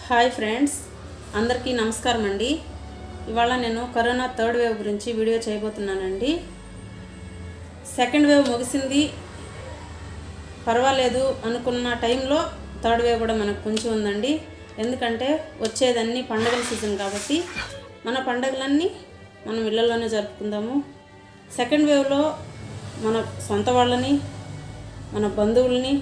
hi friends అందరికీ నమస్కారం అండి ఇవాళ నేను కరోనా థర్డ్ వేవ్ గురించి వీడియో చేయబోతున్నానండి సెకండ్ వేవ్ ముగిసింది పర్వాలేదు అనుకున్న టైంలో థర్డ్ వేవ్ కూడా మనకు పొంచి ఉందండి ఎందుకంటే వచ్చేదన్నీ పండగల సీజన్ కాబట్టి మన పండగలన్నీ మనం ఇళ్లలోనే జరుపుకుందాము సెకండ్ వేవ్లో మన సొంత వాళ్ళని మన బంధువుల్ని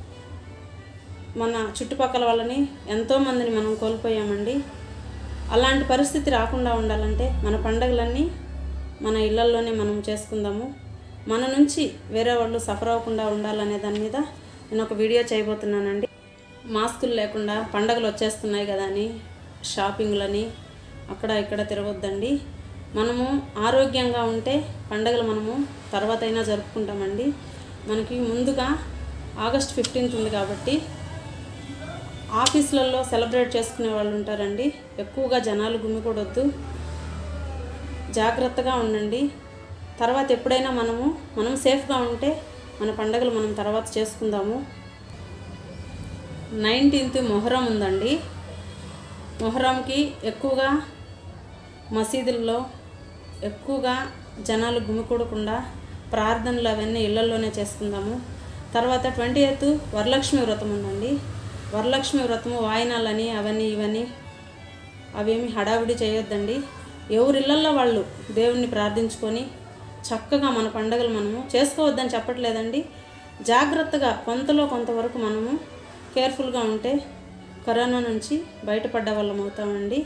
మన చుట్టుపక్కల వాళ్ళని ఎంతోమందిని మనం కోల్పోయామండి అలాంటి పరిస్థితి రాకుండా ఉండాలంటే మన పండగలన్నీ మన ఇళ్లల్లోనే మనం చేసుకుందాము మన నుంచి వేరే వాళ్ళు సఫర్ అవ్వకుండా ఉండాలనే దాని మీద నేను ఒక వీడియో చేయబోతున్నానండి మాస్కులు లేకుండా పండగలు వచ్చేస్తున్నాయి కదా అని షాపింగ్లని అక్కడ ఇక్కడ తిరగొద్దండి మనము ఆరోగ్యంగా ఉంటే పండగలు మనము తర్వాత అయినా జరుపుకుంటామండి మనకి ముందుగా ఆగస్ట్ ఫిఫ్టీన్త్ ఉంది కాబట్టి ఆఫీసులలో సెలబ్రేట్ చేసుకునే వాళ్ళు ఉంటారండి ఎక్కువగా జనాలు గుమికూడొద్దు జాగ్రత్తగా ఉండండి తర్వాత ఎప్పుడైనా మనము మనం సేఫ్గా ఉంటే మన పండగలు మనం తర్వాత చేసుకుందాము నైన్టీన్త్ మొహరం ఉందండి మొహరంకి ఎక్కువగా మసీదుల్లో ఎక్కువగా జనాలు గుమికూడకుండా ప్రార్థనలు అవన్నీ ఇళ్లలోనే చేసుకుందాము తర్వాత ట్వంటీ ఎయిత్ వరలక్ష్మి వ్రతం ఉందండి వరలక్ష్మి వ్రతము వాయినాలని అవన్నీ ఇవన్నీ అవేమి హడావిడి చేయొద్దండి ఎవరి ఇళ్లల్లో వాళ్ళు దేవుణ్ణి ప్రార్థించుకొని చక్కగా మన పండగలు మనము చేసుకోవద్దని చెప్పట్లేదండి జాగ్రత్తగా కొంతలో కొంతవరకు మనము కేర్ఫుల్గా ఉంటే కరోనా నుంచి బయటపడ్డ వాళ్ళం అవుతామండి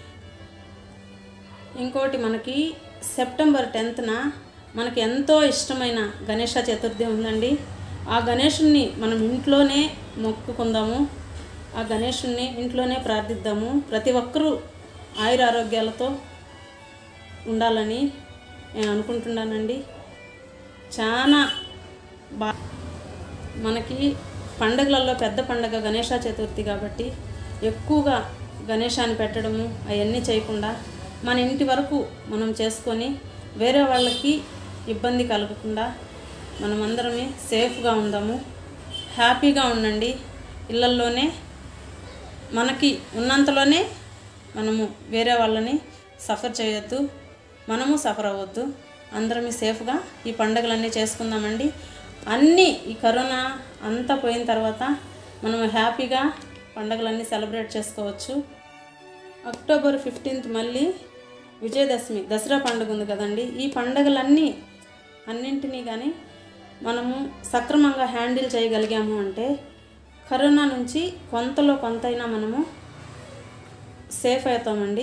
ఇంకోటి మనకి సెప్టెంబర్ టెన్త్న మనకి ఎంతో ఇష్టమైన గణేష చతుర్థి ఉందండి ఆ గణేషుణ్ణి మనం ఇంట్లోనే మొక్కుకుందాము ఆ గణేషుణ్ణి ఇంట్లోనే ప్రార్థిద్దాము ప్రతి ఒక్కరూ ఆయుర ఆరోగ్యాలతో ఉండాలని నేను అనుకుంటున్నానండి చాలా బా మనకి పండగలలో పెద్ద పండగ గణేష చతుర్థి కాబట్టి ఎక్కువగా గణేశాన్ని పెట్టడము అవన్నీ చేయకుండా మన ఇంటి వరకు మనం చేసుకొని వేరే వాళ్ళకి ఇబ్బంది కలగకుండా మనమందరమే సేఫ్గా ఉందాము హ్యాపీగా ఉండండి ఇళ్ళల్లోనే మనకి ఉన్నంతలోనే మనము వేరే వాళ్ళని సఫర్ చేయొద్దు మనము సఫర్ అవ్వద్దు అందరమే సేఫ్గా ఈ పండుగలన్నీ చేసుకుందామండి అన్నీ ఈ కరోనా అంతా పోయిన తర్వాత మనం హ్యాపీగా పండుగలన్నీ సెలబ్రేట్ చేసుకోవచ్చు అక్టోబర్ ఫిఫ్టీన్త్ మళ్ళీ విజయదశమి దసరా పండుగ ఉంది కదండి ఈ పండుగలన్నీ అన్నింటినీ కానీ మనము సక్రమంగా హ్యాండిల్ చేయగలిగాము అంటే కరోనా నుంచి కొంతలో కొంతైనా మనము సేఫ్ అవుతామండి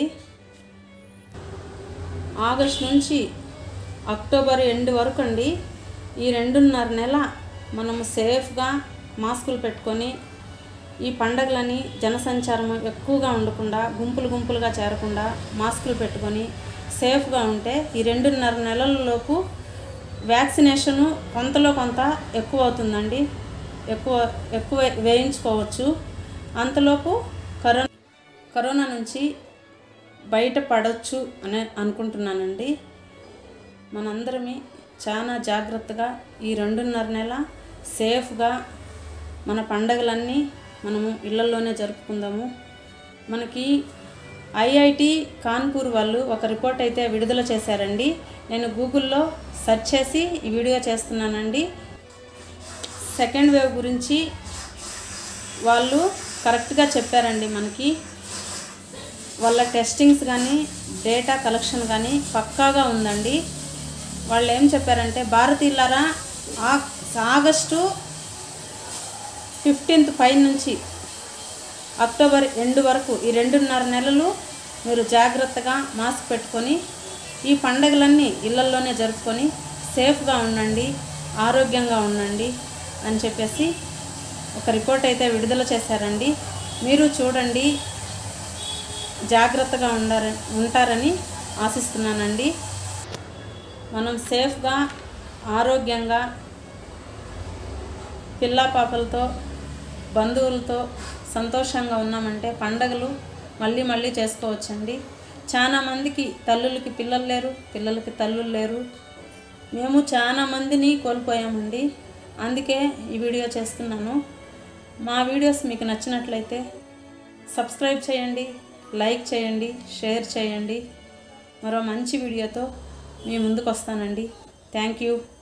ఆగస్ట్ నుంచి అక్టోబర్ ఎండ్ వరకు అండి ఈ రెండున్నర నెల మనము సేఫ్గా మాస్కులు పెట్టుకొని ఈ పండగలని జనసంచారం ఎక్కువగా ఉండకుండా గుంపులు గుంపులుగా చేరకుండా మాస్కులు పెట్టుకొని సేఫ్గా ఉంటే ఈ రెండున్నర నెలలలోపు వ్యాక్సినేషను కొంతలో కొంత ఎక్కువ అవుతుందండి ఎక్కువ ఎక్కువ వేయించుకోవచ్చు అంతలోపు కరోనా కరోనా నుంచి బయటపడవచ్చు అని అనుకుంటున్నానండి మనందరమే చాలా జాగ్రత్తగా ఈ రెండున్నర నెల సేఫ్గా మన పండగలన్నీ మనము ఇళ్లలోనే జరుపుకుందాము మనకి ఐఐటి కాన్పూర్ వాళ్ళు ఒక రిపోర్ట్ అయితే విడుదల చేశారండి నేను గూగుల్లో సెర్చ్ చేసి ఈ వీడియో చేస్తున్నానండి సెకండ్ వేవ్ గురించి వాళ్ళు కరెక్ట్గా చెప్పారండి మనకి వాళ్ళ టెస్టింగ్స్ కానీ డేటా కలెక్షన్ కానీ పక్కాగా ఉందండి వాళ్ళు ఏం చెప్పారంటే భారతీయులారా ఆగస్టు ఫిఫ్టీన్త్ పైన నుంచి అక్టోబర్ ఎండ్ వరకు ఈ రెండున్నర నెలలు మీరు జాగ్రత్తగా మాస్క్ పెట్టుకొని ఈ పండగలన్నీ ఇళ్లల్లోనే జరుపుకొని సేఫ్గా ఉండండి ఆరోగ్యంగా ఉండండి అని చెప్పేసి ఒక రిపోర్ట్ అయితే విడుదల చేశారండి మీరు చూడండి జాగ్రత్తగా ఉండార ఉంటారని ఆశిస్తున్నానండి మనం సేఫ్గా ఆరోగ్యంగా పిల్ల పాపలతో బంధువులతో సంతోషంగా ఉన్నామంటే పండగలు మళ్ళీ మళ్ళీ చేసుకోవచ్చండి చాలా మందికి తల్లులకి పిల్లలు లేరు పిల్లలకి తల్లులు లేరు మేము చాలా మందిని కోల్పోయామండి అందుకే ఈ వీడియో చేస్తున్నాను మా వీడియోస్ మీకు నచ్చినట్లయితే సబ్స్క్రైబ్ చేయండి లైక్ చేయండి షేర్ చేయండి మరో మంచి వీడియోతో మీ ముందుకు వస్తానండి థ్యాంక్ యూ